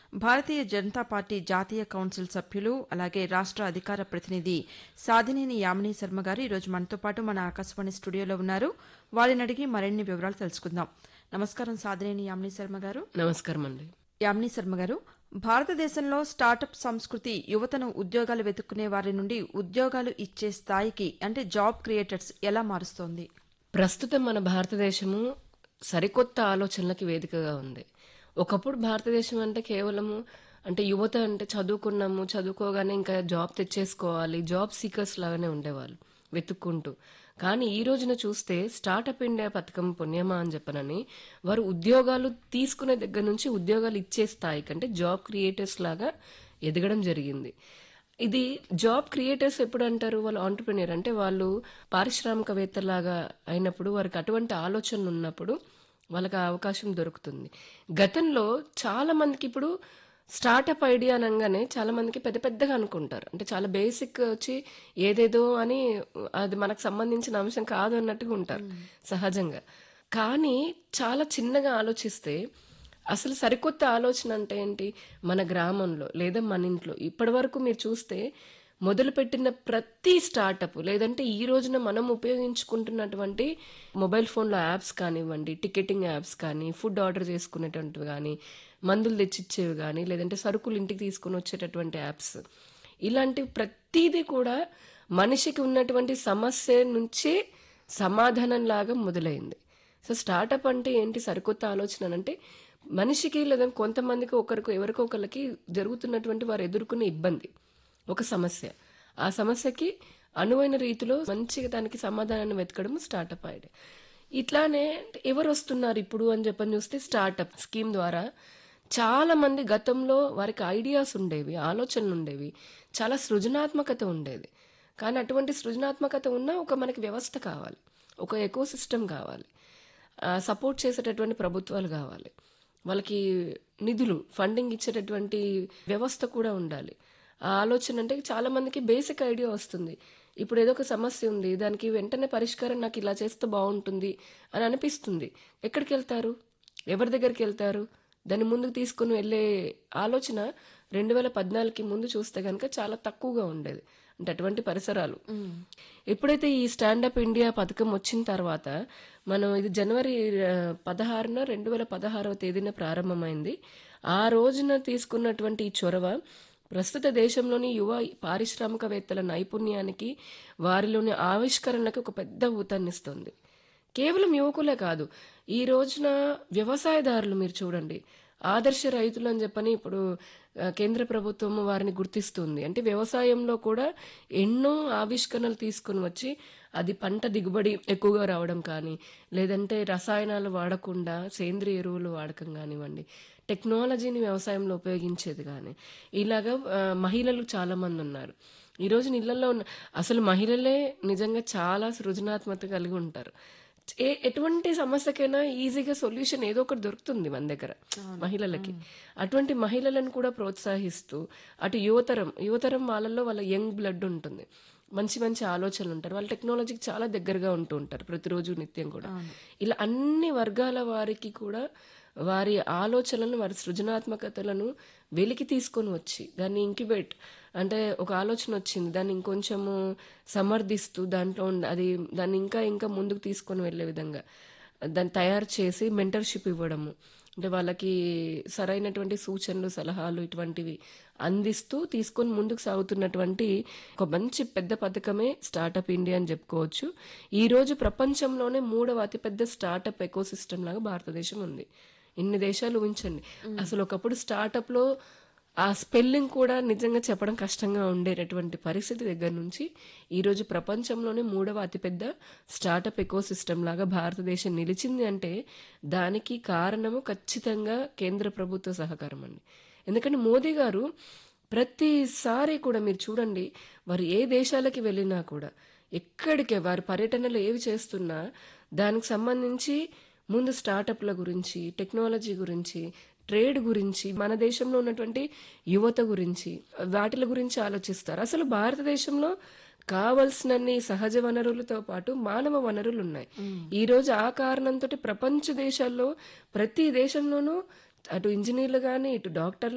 భారతీయ Janata party జాతీయ council సభ్యులు అలాగే రాష్ట అధికార ప్రతినిధి సాధినేని యామినీ శర్మ గారు ఈరోజు మనతో పాటు మన ఆకాశవాణి స్టూడియోలో ఉన్నారు వారిని అడిగి మరిన్ని వివరాలు తెలుసుకుందాం నమస్కారం సాధినేని యామినీ శర్మ గారు నమస్కారం అండి యామినీ శర్మ గారు భారతదేశంలో స్టార్టప్ సంస్కృతి యువతను ఉద్యోగాలు వెతుక్కునే వారి నుండి ఉద్యోగాలు ఇచ్చే స్థాయికి అంటే జాబ్ క్రియేటర్స్ ఎలా మారుస్తోంది ప్రస్తుతం మన భారతదేశము సరికొత్త ఆలోచనలకి వేదికగా ఉంది ఒకప్పుడు భారతదేశం అంటే కేవలము అంటే యువత అంటే చదువుకున్నాము చదువుకోగానే ఇంకా జాబ్ తెచ్చేసుకోవాలి జాబ్ సీకర్స్ లాగానే ఉండేవాళ్ళు వెతుక్కుంటూ కానీ ఈ రోజున చూస్తే స్టార్టప్ ఇండియా పథకం పుణ్యమా అని చెప్పనని వారు ఉద్యోగాలు తీసుకునే దగ్గర నుంచి ఉద్యోగాలు ఇచ్చే స్థాయి కంటే జాబ్ క్రియేటర్స్ లాగా ఎదగడం జరిగింది ఇది జాబ్ క్రియేటర్స్ ఎప్పుడు అంటారు వాళ్ళు ఆంటర్ప్రినియర్ అంటే వాళ్ళు పారిశ్రామికవేత్తలాగా అయినప్పుడు వారికి అటువంటి ఆలోచనలు ఉన్నప్పుడు వాళ్ళకి ఆ అవకాశం దొరుకుతుంది గతంలో చాలా మందికి ఇప్పుడు స్టార్టప్ ఐడియా అనగానే చాలా మందికి పెద్ద పెద్దగా అనుకుంటారు అంటే చాలా బేసిక్ వచ్చి ఏదేదో అని అది మనకు సంబంధించిన అంశం కాదు అన్నట్టుగా ఉంటారు సహజంగా కానీ చాలా చిన్నగా ఆలోచిస్తే అసలు సరికొత్త ఆలోచన అంటే ఏంటి మన గ్రామంలో లేదా మన ఇంట్లో ఇప్పటి వరకు మీరు చూస్తే మొదలుపెట్టిన ప్రతి స్టార్టప్ లేదంటే ఈ రోజున మనం ఉపయోగించుకుంటున్నటువంటి మొబైల్ ఫోన్లో యాప్స్ కానివ్వండి టికెటింగ్ యాప్స్ కానీ ఫుడ్ ఆర్డర్ చేసుకునేటువంటివి కానీ మందులు తెచ్చిచ్చేవి కానీ లేదంటే సరుకులు ఇంటికి తీసుకొని వచ్చేటటువంటి యాప్స్ ఇలాంటి ప్రతిదీ కూడా మనిషికి ఉన్నటువంటి సమస్య నుంచి సమాధానం లాగా మొదలైంది సో స్టార్టప్ అంటే ఏంటి సరికొత్త ఆలోచన అంటే మనిషికి లేదా కొంతమందికి ఒకరికి ఎవరికో ఒకరికి జరుగుతున్నటువంటి వారు ఎదుర్కొనే ఇబ్బంది ఒక సమస్య ఆ సమస్యకి అనువైన రీతిలో మంచిగా దానికి సమాధానాన్ని వెతకడం స్టార్టప్ ఐడియా ఇట్లానే ఎవరు వస్తున్నారు ఇప్పుడు అని చెప్పని చూస్తే స్టార్టప్ స్కీమ్ ద్వారా చాలా మంది గతంలో వారికి ఐడియాస్ ఉండేవి ఆలోచనలు ఉండేవి చాలా సృజనాత్మకత ఉండేది కానీ అటువంటి సృజనాత్మకత ఉన్న ఒక మనకి వ్యవస్థ కావాలి ఒక ఎకో సిస్టమ్ కావాలి సపోర్ట్ చేసేటటువంటి ప్రభుత్వాలు కావాలి వాళ్ళకి నిధులు ఫండింగ్ ఇచ్చేటటువంటి వ్యవస్థ కూడా ఉండాలి ఆ ఆలోచన అంటే చాలా మందికి బేసిక్ ఐడియా వస్తుంది ఇప్పుడు ఏదో ఒక సమస్య ఉంది దానికి వెంటనే పరిష్కారం నాకు ఇలా చేస్తే బాగుంటుంది అని అనిపిస్తుంది ఎక్కడికి వెళ్తారు ఎవరి దగ్గరికి వెళ్తారు దాన్ని ముందుకు తీసుకుని వెళ్ళే ఆలోచన రెండు వేల పద్నాలుగుకి ముందు చూస్తే కనుక చాలా తక్కువగా ఉండేది అంటే అటువంటి పరిసరాలు ఎప్పుడైతే ఈ స్టాండప్ ఇండియా పథకం వచ్చిన తర్వాత మనం ఇది జనవరి పదహారున రెండు వేల పదహారవ తేదీన ప్రారంభమైంది ఆ రోజున తీసుకున్నటువంటి ఈ చొరవ ప్రస్తుత దేశంలోని యువ పారిశ్రామికవేత్తల నైపుణ్యానికి వారిలోని ఆవిష్కరణలకు ఒక పెద్ద ఊతాన్నిస్తుంది కేవలం యువకులే కాదు ఈ రోజున వ్యవసాయదారులు మీరు చూడండి ఆదర్శ రైతులు అని చెప్పని ఇప్పుడు కేంద్ర ప్రభుత్వం వారిని గుర్తిస్తుంది అంటే వ్యవసాయంలో కూడా ఎన్నో ఆవిష్కరణలు తీసుకుని వచ్చి అది పంట దిగుబడి ఎక్కువగా రావడం కానీ లేదంటే రసాయనాలు వాడకుండా సేంద్రియ ఎరువులు వాడకం కానివ్వండి టెక్నాలజీని వ్యవసాయంలో ఉపయోగించేది కానీ ఇలాగా మహిళలు చాలా మంది ఉన్నారు ఈ రోజు ఇళ్లలో ఉన్న అసలు మహిళలే నిజంగా చాలా సృజనాత్మక కలిగి ఉంటారు ఏ ఎటువంటి సమస్యకైనా ఈజీగా సొల్యూషన్ ఏదో ఒకటి దొరుకుతుంది మన దగ్గర మహిళలకి అటువంటి మహిళలను కూడా ప్రోత్సహిస్తూ అటు యువతరం యువతరం వాళ్ళల్లో వాళ్ళ యంగ్ బ్లడ్ ఉంటుంది మంచి మంచి ఆలోచనలు ఉంటారు వాళ్ళ టెక్నాలజీకి చాలా దగ్గరగా ఉంటూ ఉంటారు ప్రతిరోజు నిత్యం కూడా ఇలా అన్ని వర్గాల వారికి కూడా వారి ఆలోచనలను వారి సృజనాత్మకతలను వెలికి తీసుకొని వచ్చి దాన్ని ఇంక్యుబేట్ అంటే ఒక ఆలోచన వచ్చింది దాన్ని ఇంకొంచెము సమర్థిస్తూ దాంట్లో అది దాన్ని ఇంకా ఇంకా ముందుకు తీసుకొని వెళ్ళే విధంగా దాన్ని తయారు చేసి మెంటర్షిప్ ఇవ్వడము అంటే వాళ్ళకి సరైనటువంటి సూచనలు సలహాలు ఇటువంటివి అందిస్తూ తీసుకొని ముందుకు సాగుతున్నటువంటి ఒక మంచి పెద్ద పథకమే స్టార్టప్ ఇండియా అని చెప్పుకోవచ్చు ఈ రోజు ప్రపంచంలోనే మూడవ అతిపెద్ద స్టార్టప్ ఎకో సిస్టమ్ లాగా భారతదేశం ఉంది ఇన్ని దేశాలు ఊహించండి అసలు ఒకప్పుడు స్టార్టప్ లో ఆ స్పెల్లింగ్ కూడా నిజంగా చెప్పడం కష్టంగా ఉండేటటువంటి పరిస్థితి దగ్గర నుంచి ఈరోజు ప్రపంచంలోనే మూడవ అతిపెద్ద స్టార్టప్ ఎకో సిస్టమ్ లాగా భారతదేశం నిలిచింది అంటే దానికి కారణము ఖచ్చితంగా కేంద్ర ప్రభుత్వ సహకారం అండి ఎందుకంటే మోదీ గారు ప్రతిసారి కూడా మీరు చూడండి వారు ఏ దేశాలకి వెళ్ళినా కూడా ఎక్కడికే వారి పర్యటనలు ఏవి చేస్తున్నా దానికి సంబంధించి ముందు స్టార్టప్ల గురించి టెక్నాలజీ గురించి ట్రేడ్ గురించి మన దేశంలో ఉన్నటువంటి యువత గురించి వాటిల గురించి ఆలోచిస్తారు అసలు భారతదేశంలో కావలసినన్ని సహజ వనరులతో పాటు మానవ వనరులు ఉన్నాయి ఈ రోజు ఆ కారణంతో ప్రపంచ దేశాల్లో ప్రతి దేశంలోనూ అటు ఇంజనీర్లు కానీ ఇటు డాక్టర్లు